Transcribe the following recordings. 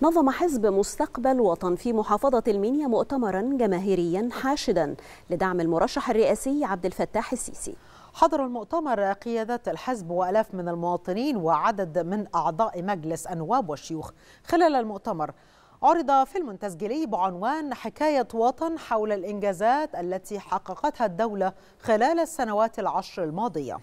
نظم حزب مستقبل وطن في محافظة المنيا مؤتمرا جماهيريا حاشدا لدعم المرشح الرئاسي عبد الفتاح السيسي حضر المؤتمر قيادة الحزب وألاف من المواطنين وعدد من أعضاء مجلس النواب والشيوخ خلال المؤتمر عرض فيلم تسجيلي بعنوان حكاية وطن حول الإنجازات التي حققتها الدولة خلال السنوات العشر الماضية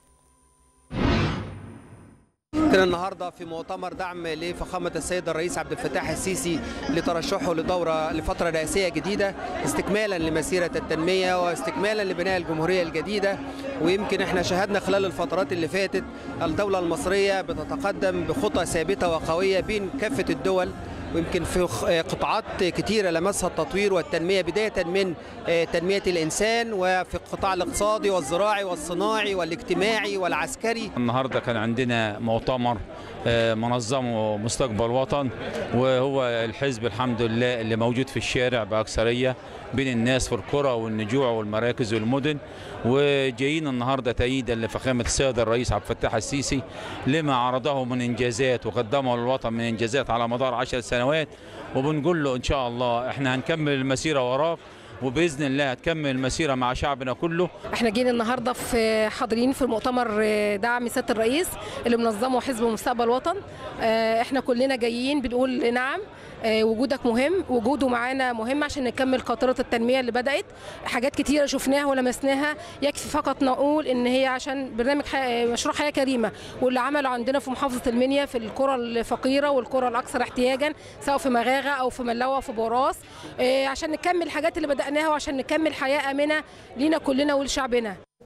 كنا النهارده في مؤتمر دعم لفخامه السيد الرئيس عبد الفتاح السيسي لترشحه لدوره لفتره رئاسيه جديده استكمالا لمسيره التنميه واستكمالا لبناء الجمهوريه الجديده ويمكن احنا شاهدنا خلال الفترات اللي فاتت الدوله المصريه بتتقدم بخطى ثابته وقويه بين كافه الدول ويمكن في قطاعات كتيرة لمسها التطوير والتنمية بداية من تنمية الإنسان وفي القطاع الاقتصادي والزراعي والصناعي والاجتماعي والعسكري النهاردة كان عندنا مؤتمر منظمه مستقبل وطن وهو الحزب الحمد لله اللي موجود في الشارع بأكثرية بين الناس في القرى والنجوع والمراكز والمدن وجايين النهارده تأييدا لفخامة السيد الرئيس عبد الفتاح السيسي لما عرضه من إنجازات وقدمه للوطن من إنجازات على مدار عشر سنوات وبنقول له إن شاء الله إحنا هنكمل المسيرة وراك وباذن الله هتكمل المسيره مع شعبنا كله احنا جينا النهارده في حاضرين في المؤتمر دعم سياده الرئيس اللي منظمه حزب مستقبل وطن احنا كلنا جايين بنقول نعم وجودك مهم وجوده معانا مهم عشان نكمل قاطره التنميه اللي بدات حاجات كتيره شفناها ولمسناها يكفي فقط نقول ان هي عشان برنامج حي... مشروع حياه كريمه واللي عمله عندنا في محافظه المنيا في القرى الفقيره والقرى الاكثر احتياجا سواء في مغاغه او في ملوه في بوراس عشان نكمل الحاجات اللي بداناها وعشان نكمل حياه امنه لينا كلنا ولشعبنا